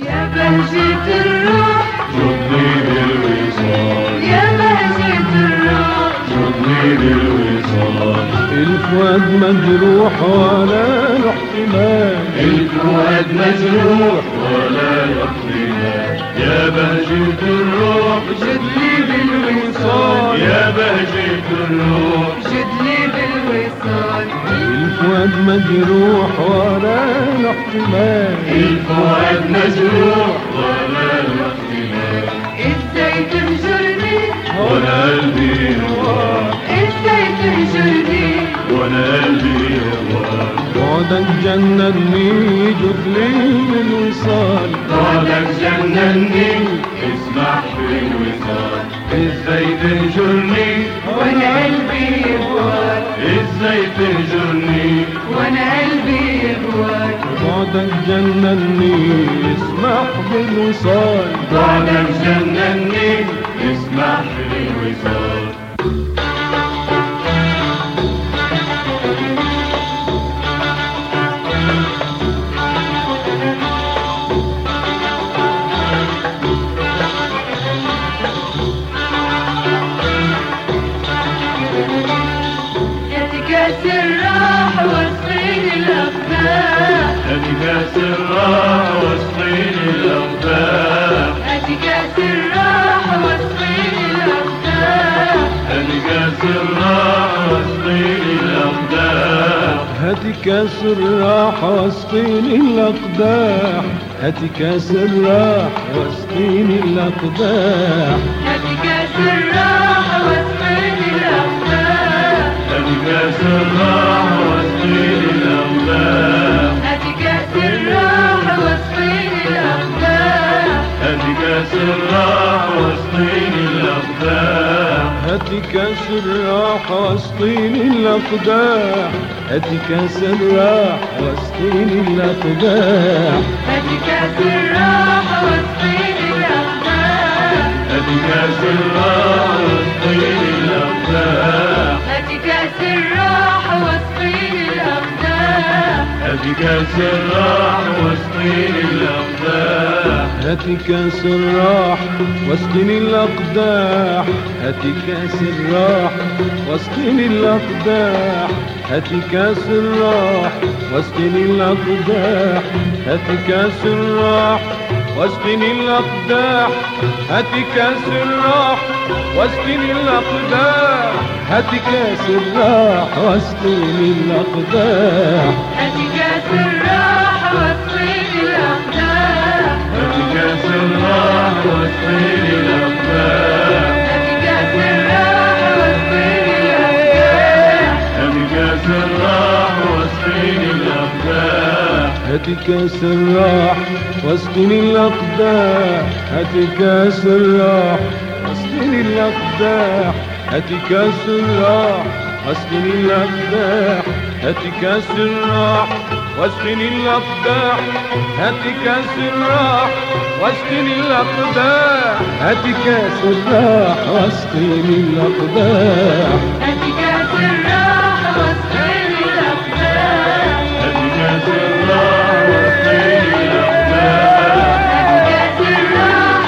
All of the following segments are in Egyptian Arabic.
يا بهجة الروح جدني بالوصال يا بهجة الروح جدني بالوصال الفؤاد مجروح ولا له احتمال الفؤاد مجروح ولا يقضينا يا بهجة الروح جدلي بالوصال يا بهجة الروح جدلي بالوصال الفؤاد مجروح ولا له احتمال الفؤاد مجروح ولا يقضينا ازاي تهجرني وانا قلبي نوار ازاي تهجرني وانا قلبي نوار بعدك جنني جدلي بالوصال بعدك جنني اسمح بالوصال ازاي تهجرني وانا قلبي يهواك ازاي تهجرني وانا قلبي يهواك بعدك جنني اسمح بالوصال بعدك جنني اسمح بالوصال يتكاس الراح وسطين الأقدام أتكاس الراح وسطين الأقدام يتكاس الراح وسطين الأقدام أتكاس الراح وسطين الأقدام هاتي كاس الراح واسقيني الاقداح هاتي كاس الراح واسقيني الاقداح يتكاس الراح وسطين الأقدام أتكاس الراح وسطين الأقدام يتكاس الراح وسطين الأقدام أتكاس الراح وسطين الأقدام هاتي كاس الراح واسقيني الاقداح هاتي كاس الراح واسقيني الاقداح يتكاس الراح وسطين الأقدام أتكاس الراح وسطين الأقدام يتكاس الراح وسطين الأقدام أتكاس الراح وسطين الأقدام هاتي كاس الراح واسقيني الاقداح هاتي كاس الراح واسقيني الاقداح هاتي كاس الراح واسقيني الاقداح هاتي كاس الراح واسقيني الاقداح هاتي كاس الراح واسقيني الاقداح هاتي كاس الراح واسقيني الاقداح يتكاس الراح وسطين الأقدام أتكاس الراح وسطين الأقدام يتكاس الراح وسطين الأقدام أتكاس الراح وسطين الأقدام هاتي كاس الراح واسقيني الاقداح هاتي كاس الراح واسقيني الاقداح هاتي كاس الراح واسقيني الاقداح هاتي كاس الراح واسقيني الاقداح هاتي كاس الراح واسقيني الاقداح هاتي كاس الراح واسقيني الاقداح يتكاس الراح وسطين الأقدام أتكاس الراح وسطين الأقدام يتكاس الراح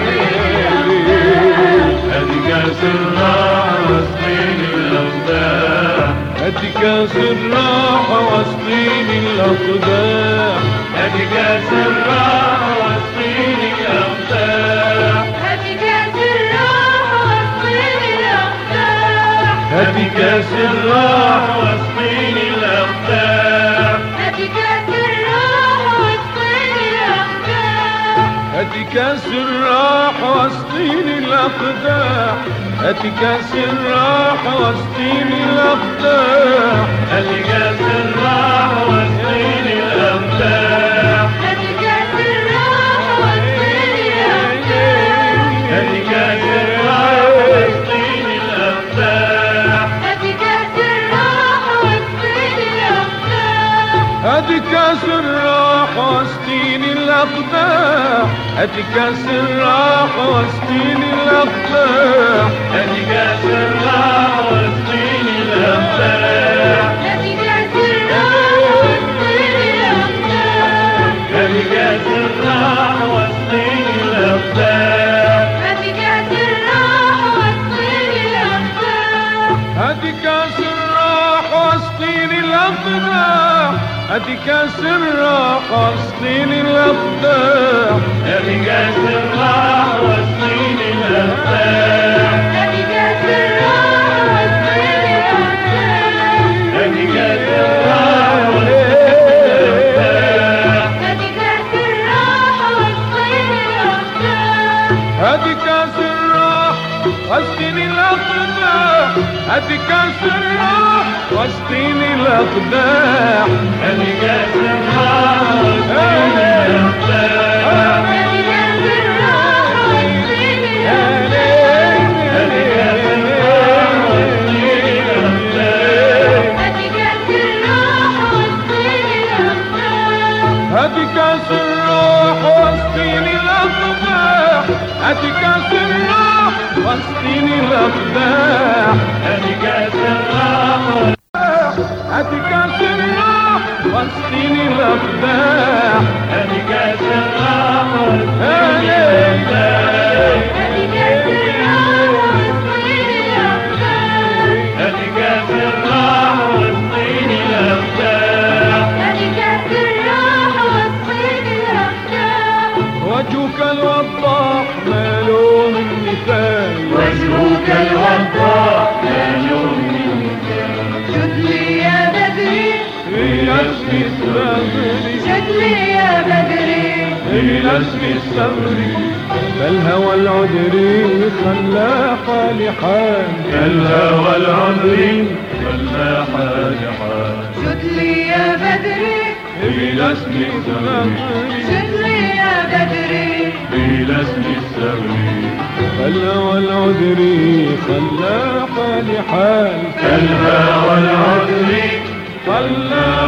وسطين الأقدام هاتي كاس الراح وسطين الأقدام هاتي كاس الراح واسقيني الاقداح يتكاس الراح وسطين الأقدام هاتي كاس الراح وسطين الأقدام هاتي كاس الراح وسطين الأقدام هاتي كاس الراح واسقيني الاقداح هاتي كاس الراح واسقيني الاقداح هاتي كاس الراح وسطين الأقدام هاتي كاس الراح وسطين الأقدام هاتي كاس الراح وسطين الأقدام هاتي كاس الراح وسطين الأقدام هاتي كاس الراح واسقيني الاقداح هاتي كاس الراح واسقيني الاقداح هاتي كاس الراح وسطين الأقدام هاتي كاس الراح وسطين الأقدام هاتي كاس الراح الأقداح أتكاس الراحة سنين الأقداح هذه كاس الراح وسنين الأفتاح هذه كاس الراحة والطين الأفتاح هذه كاس الراح وسنين الأفتاح هذه كاس الراحة والطين الأفتاح هاتي كاس الراح واسقيني الأقداح هاتي كاس الراح واسقيني الأقداح هذه كاس الراح وسنين الأفتاح هذه كاس الراحة والطين الأفتاح هذه كاس الراح وسنين الأفتاح هذه كاس الراحة والطين الأفتاح هاتي كاس الراح واسقيني الأقداح هاتي كاس الراح واسقيني الأقداح هذه كاس الراح هاتي كاس الراح واسقيني الأقداح هذه كاس الراح وسنين هاتي الأفتاح هذه كاس الراحة والطين الأفتاح هذه كاس الراح وسنين الأفتاح هذه كاس الراحة والطين الأفتاح وجهك الوضاح ماله من مثال وجهك الوضاح يلوم شد لي يا بدري إلى اسم الصبر شد لي يا بدري إلى اسم الصبر فالهوى العذري خلى حالي حال الهوى العذري ولا حال حال شد لي يا بدري إلى اسم الصبر شد لي يا بدري إلى اسم السبر فالهوى العذري خلى حالي حال الهوى العذري خلى